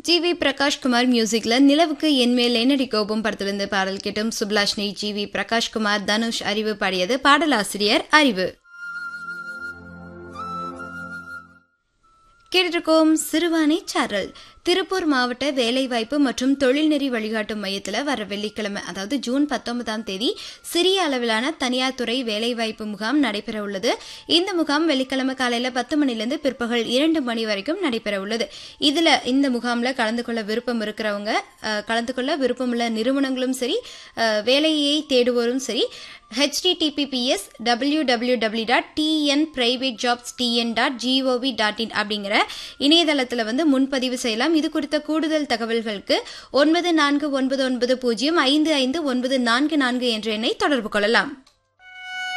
G V Prakash Kumar மியூசிக்ல நிலவுக்கு என்மேல் என்னடி கோபம் படத்திலிருந்து பாடல் கேட்டும் சுப்லாஷ்னி ஜி வி பிரகாஷ்குமார் தனுஷ் அறிவு பாடியது பாடலாசிரியர் அறிவு கேட்டிருக்கோம் சிறுவாணி சாரல் திருப்பூர் மாவட்ட வேலைவாய்ப்பு மற்றும் தொழில்நெறி வழிகாட்டும் மையத்தில் வர வெள்ளிக்கிழமை அதாவது ஜூன் பத்தொன்பதாம் தேதி சிறிய அளவிலான தனியார் துறை வேலைவாய்ப்பு முகாம் நடைபெற உள்ளது இந்த முகாம் வெள்ளிக்கிழமை காலையில் பத்து மணிலேருந்து பிற்பகல் இரண்டு மணி வரைக்கும் நடைபெற உள்ளது இதில் இந்த முகாமில் கலந்து கொள்ள விருப்பம் இருக்கிறவங்க அஹ், கலந்து கொள்ள விருப்பமுள்ள நிறுவனங்களும் சரி அஹ், வேலையை தேடுவோரும் சரி HTTPS W W W dot TN private jobs TN dot G O V dot in அப்படிங்கிற இணையதளத்தில் வந்து முன்பதிவு செய்யலாம் இது குறித்த கூடுதல் தகவல்களுக்கு ஒன்பது நான்கு ஒன்பது ஒன்பது பூஜ்ஜியம் ஐந்து ஐந்து ஒன்பது நான்கு நான்கு என்ற எண்ணை தொடர்பு கொள்ளலாம்